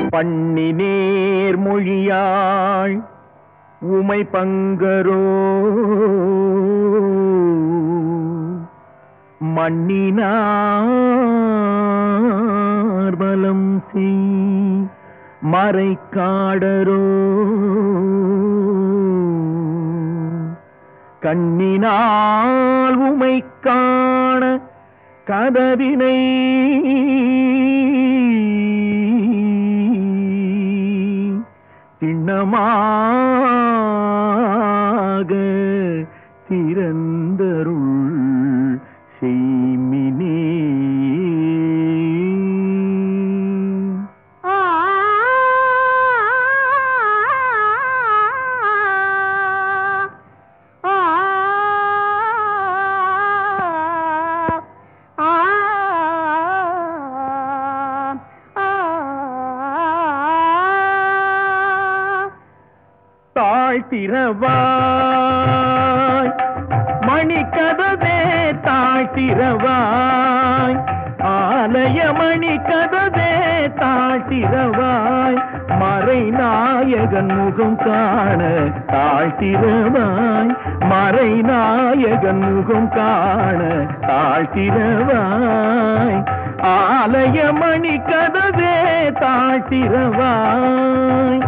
பண்ணி நேர் மொழியாள் உமை பங்கரோ மண்ணினார் பலம் செய் மறைக்காடரோ கண்ணினால் உமை காண கதவினை திண்ணமாக திறந்தருள் செய்மினே தாழ்த்திரவாய் மணிக்கதவே தாழ்த்திரவாய் ஆலய மணிக்கதவே தாழ்த்திரவாய் மறை நாயகன் முகம் காண தாழ்த்திரவாய் மறை நாயகன் முகம் காண தாழ்த்திரவாய் ஆலய மணிக்கதவே தாழ்த்திரவாய்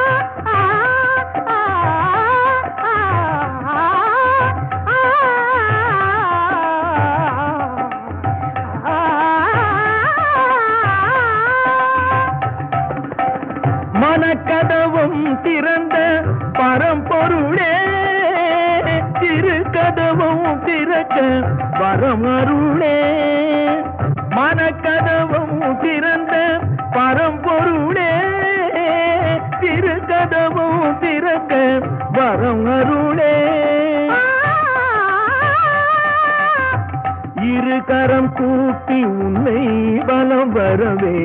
மனக்கதவும் திறந்த பரம்பொருளே திருக்கதவும் திறக்க வரம் அருளே மனக்கதவும் திறந்த பரம்பொருளே திருக்கதவும் திறக்க வரம் அருளே இரு கரம் கூப்பி உன்னை பலம் வரவே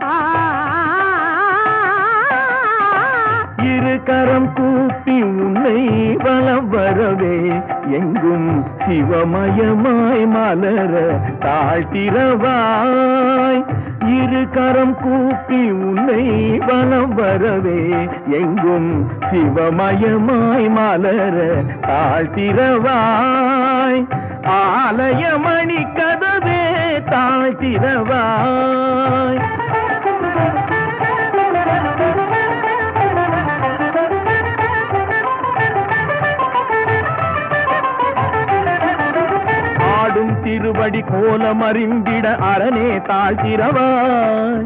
இரு கரம் கூப்பி உன்னை வலம் வரவே எங்கும் சிவமயமாய் மலர தாழ்த்திரவாய் இரு கரம் கூப்பி உன்னை வலம் வரவே எங்கும் சிவமயமாய் மலர தாழ்த்திரவாய் ஆலயமணி கதவே தாழ்த்திரவாய் ஆடும் திருவடி கோலம் அறிந்திட அரணே தாழ்த்திரவாய்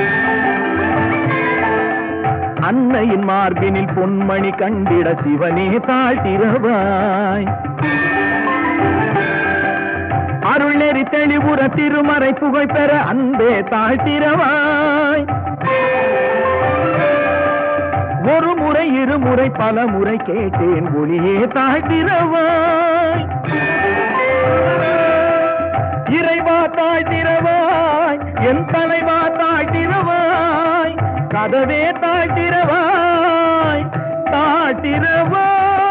அன்னையின் மார்பினில் பொன்மணி கண்டிட சிவனே தாழ்த்திரவாய் அருள் நெறி தெளிவுற திருமறை புகழ் பெற அன்பே தாழ்த்திரவாய் ஒரு முறை இருமுறை பல முறை கேட்டேன் ஒளியே தாழ்த்திரவாய் இறைவா தாழ்த்திரவாய் என் தலைவா தாழ்த்திரவாய் கதவே தாழ்த்திரவாய் தாழ்த்திரவாய்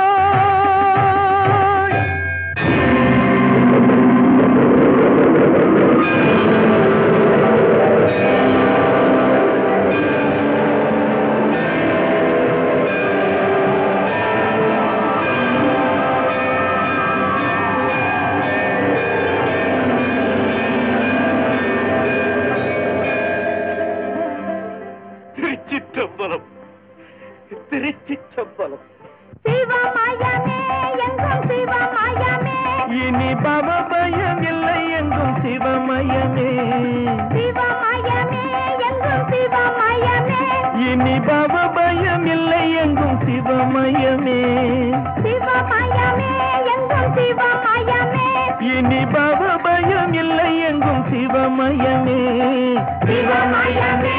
திருச்சிற்றம்பலம் திருச்சிற்றம்பலம் சிவமயமே எங்கும் சிவமயமே இனி பவபயம் இல்லை எங்கும் சிவமயமே சிவமயமே எங்கும் சிவமயமே இனி பவபயம் இல்லை எங்கும் சிவமயமே சிவமயமே எங்கும் சிவமயமே இனி பவபயம் இல்லை எங்கும் சிவமயமே சிவமயமே